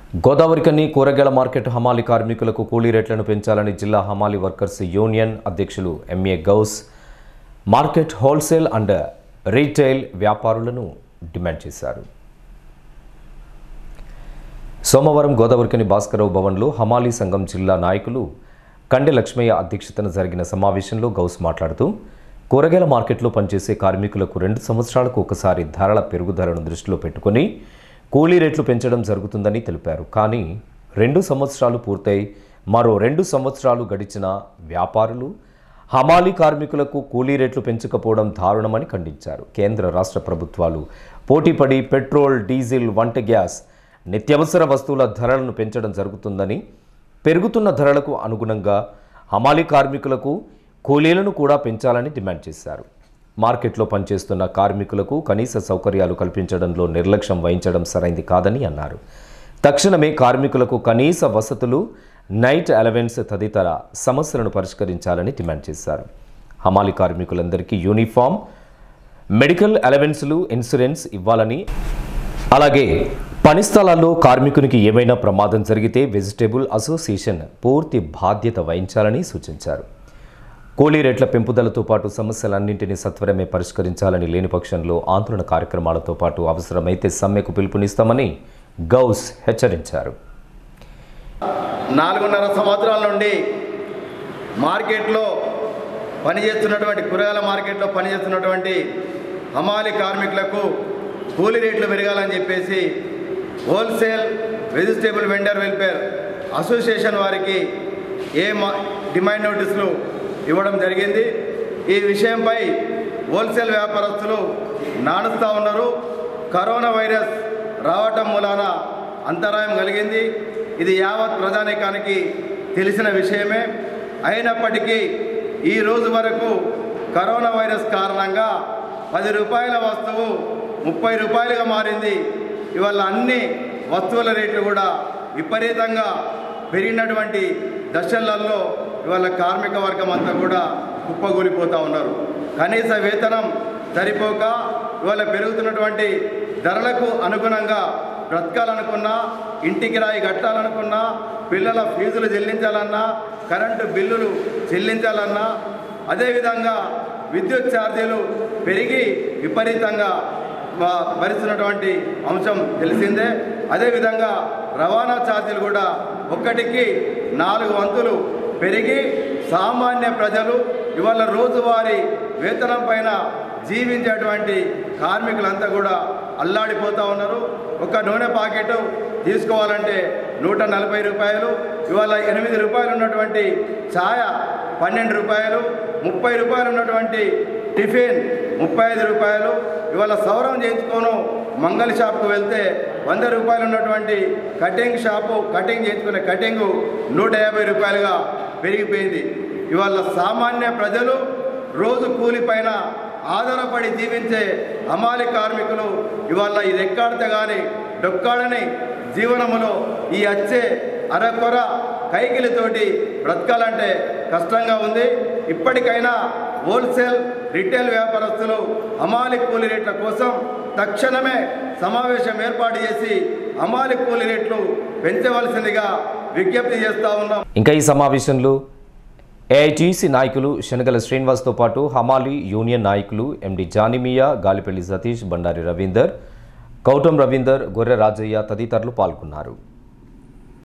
గోదావరికని కూరగాయల మార్కెట్ హమాలి కార్మికులకు కూలీ రేట్లను పెంచాలని జిల్లా హమాలి వర్కర్స్ యూనియన్ అధ్యక్షులు M A Ghouse market wholesale and retail వ్యాపారులను డిమాండ్ చేశారు సోమవారం గోదావరికని భాస్కరరావు భవన్లో హమాలీ సంఘం జిల్లా నాయకులు కండె లక్ష్మయ్య అధ్యక్షతన జరిగిన సమావేశంలో గౌస్ మాట్లాడుతూ కూరగాయల మార్కెట్లో పనిచేసే కార్మికులకు రెండు సంవత్సరాలకు ఒకసారి ధరల పెరుగుదలను దృష్టిలో పెట్టుకుని కూలీ రేట్లు పెంచడం జరుగుతుందని తెలిపారు కానీ రెండు సంవత్సరాలు పూర్తయి మరో రెండు సంవత్సరాలు గడిచిన వ్యాపారులు హమాలీ కార్మికులకు కూలీ రేట్లు పెంచకపోవడం దారుణమని ఖండించారు కేంద్ర రాష్ట్ర ప్రభుత్వాలు పోటీపడి పెట్రోల్ డీజిల్ వంట గ్యాస్ నిత్యావసర వస్తువుల ధరలను పెంచడం జరుగుతుందని పెరుగుతున్న ధరలకు అనుగుణంగా హమాలీ కార్మికులకు కూలీలను కూడా పెంచాలని డిమాండ్ చేశారు మార్కెట్లో పనిచేస్తున్న కార్మికులకు కనీస సౌకర్యాలు కల్పించడంలో నిర్లక్ష్యం వహించడం సరైంది కాదని అన్నారు తక్షణమే కార్మికులకు కనీస వసతులు నైట్ అలవెన్స్ తదితర సమస్యలను పరిష్కరించాలని డిమాండ్ చేశారు హమాలి కార్మికులందరికీ యూనిఫామ్ మెడికల్ అలవెన్స్లు ఇన్సూరెన్స్ ఇవ్వాలని అలాగే పని స్థలాల్లో కార్మికునికి ఏమైనా ప్రమాదం జరిగితే వెజిటేబుల్ అసోసియేషన్ పూర్తి బాధ్యత వహించాలని సూచించారు కూలీ రేట్ల పెంపుదలతో పాటు సమస్యలన్నింటినీ సత్వరమే పరిష్కరించాలని లేని పక్షంలో ఆందోళన కార్యక్రమాలతో పాటు అవసరమైతే సమ్మెకు పిలుపునిస్తామని గౌస్ హెచ్చరించారు నాలుగున్నర సంవత్సరాల నుండి మార్కెట్లో పనిచేస్తున్నటువంటి కూరగాయల మార్కెట్లో పనిచేస్తున్నటువంటి హమాలి కార్మికులకు కూలీ రేట్లు పెరగాలని చెప్పేసి wholesale vegetable vendor welfare association వారికి ఏ మా డిమాండ్ నోటీసులు ఇవ్వడం జరిగింది ఈ విషయంపై హోల్సేల్ వ్యాపారస్తులు నానుస్తూ ఉన్నారు కరోనా వైరస్ రావటం మూలాన అంతరాయం కలిగింది ఇది యావత్ ప్రజానీకానికి తెలిసిన విషయమే అయినప్పటికీ ఈ రోజు వరకు కరోనా వైరస్ కారణంగా పది రూపాయల వస్తువు ముప్పై రూపాయలుగా మారింది ఇవాళ అన్ని వస్తువుల రేట్లు కూడా విపరీతంగా పెరిగినటువంటి దశలలో ఇవాళ కార్మిక వర్గం అంతా కూడా కుప్పగూలిపోతూ ఉన్నారు కనీస వేతనం సరిపోక ఇవాళ పెరుగుతున్నటువంటి ధరలకు అనుగుణంగా బ్రతకాలనుకున్నా ఇంటికి రాయి కట్టాలనుకున్నా పిల్లల ఫీజులు చెల్లించాలన్నా కరెంటు బిల్లులు చెల్లించాలన్నా అదేవిధంగా విద్యుత్ ఛార్జీలు పెరిగి విపరీతంగా వా- భరిస్తున్నటువంటి అంశం తెలిసిందే అదేవిధంగా రవాణా ఛార్జీలు కూడా ఒక్కటికి నాలుగు వంతులు పెరిగి సామాన్య ప్రజలు ఇవాళ రోజువారీ వేతనం పైన జీవించేటువంటి కార్మికులంతా కూడా అల్లాడిపోతూ ఉన్నారు ఒక నూనె ప్యాకెట్ తీసుకోవాలంటే నూట నలభై రూపాయలు ఇవాళ ఎనిమిది రూపాయలు ఉన్నటువంటి ఛాయ పన్నెండు రూపాయలు ముప్పై రూపాయలు ఉన్నటువంటి టిఫిన్ ముప్పై ఐదు రూపాయలు ఇవాళ సౌరం చేయించుకోను మంగళ షాప్కు వెళ్తే వంద రూపాయలు ఉన్నటువంటి కటింగ్ షాపు కటింగ్ చేయించుకునే కటింగు నూట యాభై రూపాయలుగా పెరిగిపోయింది ఇవాళ సామాన్య ప్రజలు రోజు కూలి పైన ఆధారపడి జీవించే హమాలి కార్మికులు ఇవాళ ఈ రెక్కాడితే కానీ డొక్కాడని జీవనములో ఈ వచ్చే అరకొర కైకిలితోటి బ్రతకాలంటే కష్టంగా ఉంది ఇప్పటికైనా హోల్సేల్ రిటైల్ వ్యాపారస్తులు హమాలి కూలి రేట్ల కోసం తక్షణమే సమావేశం ఏర్పాటు చేసి హమాలి కూలి రేట్లు పెంచవలసిందిగా విజ్ఞప్తి చేస్తా ఉన్నాం ఇంకా ఈ సమావేశంలో ఏఐటీసీ నాయకులు శనగల శ్రీనివాస్తో పాటు హమాలి యూనియన్ నాయకులు ఎండి జానిమియా గాలిపల్లి సతీష్ బండారి రవీందర్ కౌటం రవీందర్ గొర్రె రాజయ్య తదితరులు పాల్గొన్నారు